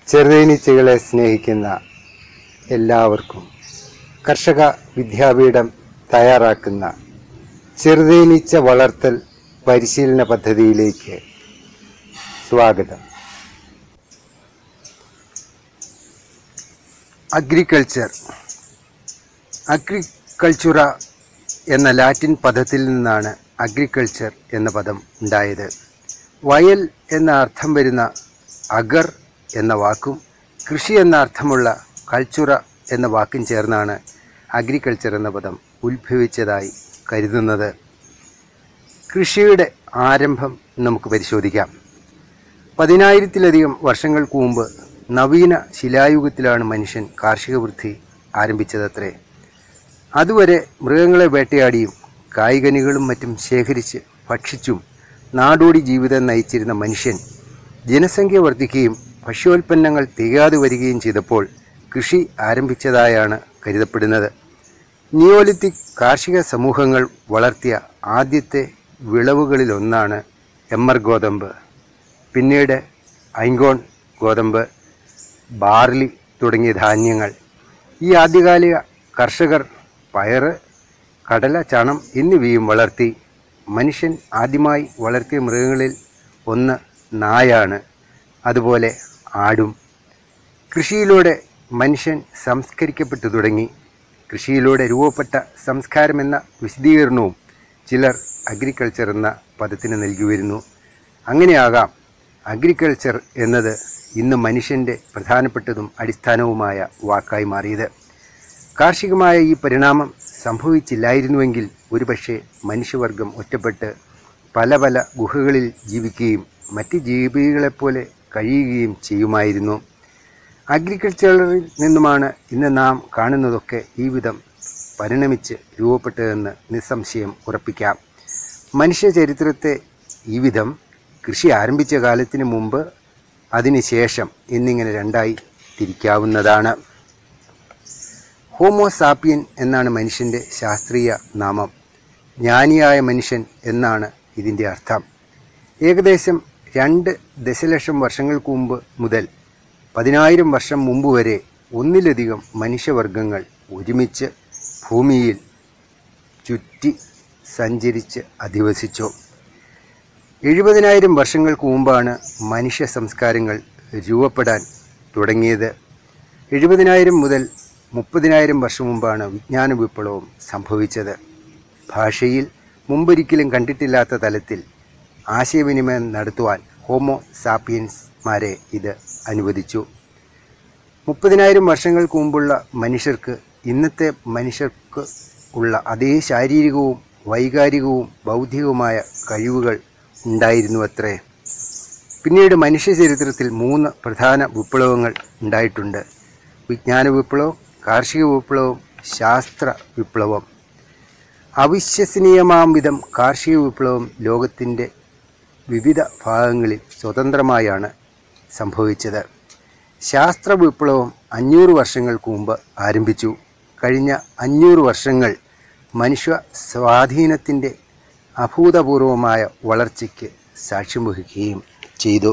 ചെറുതേനീച്ചകളെ സ്നേഹിക്കുന്ന എല്ലാവർക്കും കർഷക വിദ്യാപീഠം തയ്യാറാക്കുന്ന ചെറുതേനീച്ച വളർത്തൽ പരിശീലന പദ്ധതിയിലേക്ക് സ്വാഗതം അഗ്രികൾച്ചർ അഗ്രികൾച്ചുറ എന്ന ലാറ്റിൻ പദത്തിൽ നിന്നാണ് അഗ്രികൾച്ചർ എന്ന പദം ഉണ്ടായത് വയൽ എന്ന അർത്ഥം വരുന്ന അഗർ എന്ന വാക്കും കൃഷി എന്ന അർത്ഥമുള്ള കൾച്ചുറ എന്ന വാക്കും ചേർന്നാണ് അഗ്രികൾച്ചർ എന്ന പദം ഉത്ഭവിച്ചതായി കരുതുന്നത് കൃഷിയുടെ ആരംഭം നമുക്ക് പരിശോധിക്കാം പതിനായിരത്തിലധികം വർഷങ്ങൾക്ക് മുമ്പ് നവീന ശിലായുഗത്തിലാണ് മനുഷ്യൻ കാർഷിക വൃത്തി ആരംഭിച്ചതത്രേ അതുവരെ മൃഗങ്ങളെ വേട്ടയാടിയും കായികനികളും മറ്റും ശേഖരിച്ച് ഭക്ഷിച്ചും നാടോടി ജീവിതം നയിച്ചിരുന്ന മനുഷ്യൻ ജനസംഖ്യ വർദ്ധിക്കുകയും ഭക്ഷ്യോൽപ്പന്നങ്ങൾ തികയാതെ വരികയും ചെയ്തപ്പോൾ കൃഷി ആരംഭിച്ചതായാണ് കരുതപ്പെടുന്നത് നിയോലിത്തിക് കാർഷിക സമൂഹങ്ങൾ വളർത്തിയ ആദ്യത്തെ വിളവുകളിലൊന്നാണ് എമ്മർ ഗോതമ്പ് പിന്നീട് ഐങ്കോൺ ഗോതമ്പ് ബാർലി തുടങ്ങിയ ധാന്യങ്ങൾ ഈ ആദ്യകാലിക കർഷകർ പയറ് കടല ചണം എന്നിവയും വളർത്തി മനുഷ്യൻ ആദ്യമായി വളർത്തിയ മൃഗങ്ങളിൽ ഒന്ന് നായാണ് അതുപോലെ ആടും കൃഷിയിലൂടെ മനുഷ്യൻ സംസ്കരിക്കപ്പെട്ടു തുടങ്ങി കൃഷിയിലൂടെ രൂപപ്പെട്ട സംസ്കാരം എന്ന വിശദീകരണവും ചിലർ അഗ്രികൾച്ചർ എന്ന പദത്തിന് നൽകി വരുന്നു അങ്ങനെയാകാം അഗ്രികൾച്ചർ എന്നത് ഇന്ന് മനുഷ്യൻ്റെ പ്രധാനപ്പെട്ടതും അടിസ്ഥാനവുമായ വാക്കായി മാറിയത് കാർഷികമായ ഈ പരിണാമം സംഭവിച്ചില്ലായിരുന്നുവെങ്കിൽ ഒരുപക്ഷെ മനുഷ്യവർഗം ഒറ്റപ്പെട്ട് പല പല ഗുഹകളിൽ ജീവിക്കുകയും മറ്റ് ജീവികളെപ്പോലെ കഴിയുകയും ചെയ്യുമായിരുന്നു അഗ്രികൾച്ചറിൽ നിന്നുമാണ് ഇന്ന് നാം കാണുന്നതൊക്കെ ഈ വിധം പരിണമിച്ച് രൂപപ്പെട്ടതെന്ന് നിസ്സംശയം ഉറപ്പിക്കാം മനുഷ്യ ചരിത്രത്തെ ഈ വിധം കൃഷി ആരംഭിച്ച കാലത്തിന് മുമ്പ് അതിന് ശേഷം എന്നിങ്ങനെ രണ്ടായി തിരിക്കാവുന്നതാണ് ഹോമോസാപ്പിയൻ എന്നാണ് മനുഷ്യൻ്റെ ശാസ്ത്രീയ നാമം ജ്ഞാനിയായ മനുഷ്യൻ എന്നാണ് ഇതിൻ്റെ അർത്ഥം ഏകദേശം രണ്ട് ദശലക്ഷം വർഷങ്ങൾക്ക് മുമ്പ് മുതൽ പതിനായിരം വർഷം മുമ്പ് വരെ ഒന്നിലധികം മനുഷ്യവർഗങ്ങൾ ഒരുമിച്ച് ഭൂമിയിൽ ചുറ്റി സഞ്ചരിച്ച് അധിവസിച്ചു എഴുപതിനായിരം വർഷങ്ങൾക്ക് മുമ്പാണ് മനുഷ്യ സംസ്കാരങ്ങൾ രൂപപ്പെടാൻ തുടങ്ങിയത് എഴുപതിനായിരം മുതൽ മുപ്പതിനായിരം വർഷം മുമ്പാണ് വിജ്ഞാന വിപ്ലവം സംഭവിച്ചത് ഭാഷയിൽ മുമ്പൊരിക്കലും കണ്ടിട്ടില്ലാത്ത തലത്തിൽ ആശയവിനിമയം നടത്തുവാൻ ഹോമോ സാപ്പിയൻസ്മാരെ ഇത് അനുവദിച്ചു മുപ്പതിനായിരം വർഷങ്ങൾക്ക് മുമ്പുള്ള മനുഷ്യർക്ക് ഇന്നത്തെ മനുഷ്യർക്ക് ഉള്ള അതേ ശാരീരികവും വൈകാരികവും ബൗദ്ധികവുമായ കഴിവുകൾ ഉണ്ടായിരുന്നു അത്രേ പിന്നീട് മനുഷ്യ ചരിത്രത്തിൽ മൂന്ന് പ്രധാന വിപ്ലവങ്ങൾ ഉണ്ടായിട്ടുണ്ട് വിജ്ഞാന വിപ്ലവം കാർഷിക വിപ്ലവം ശാസ്ത്ര വിപ്ലവം അവിശ്വസനീയമാം വിധം കാർഷിക വിപ്ലവം ലോകത്തിൻ്റെ വിവിധ ഭാഗങ്ങളിൽ സ്വതന്ത്രമായാണ് സംഭവിച്ചത് ശാസ്ത്ര വിപ്ലവം അഞ്ഞൂറ് വർഷങ്ങൾക്ക് മുമ്പ് ആരംഭിച്ചു കഴിഞ്ഞ അഞ്ഞൂറ് വർഷങ്ങൾ മനുഷ്യ സ്വാധീനത്തിൻ്റെ അഭൂതപൂർവമായ വളർച്ചയ്ക്ക് സാക്ഷ്യം വഹിക്കുകയും ചെയ്തു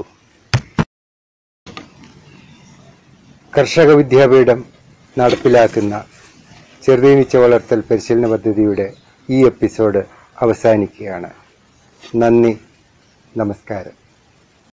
കർഷക വിദ്യാപീഠം നടപ്പിലാക്കുന്ന ചെറുതേനീച്ച വളർത്തൽ പരിശീലന പദ്ധതിയുടെ ഈ എപ്പിസോഡ് അവസാനിക്കുകയാണ് നന്ദി നമസ്കാരം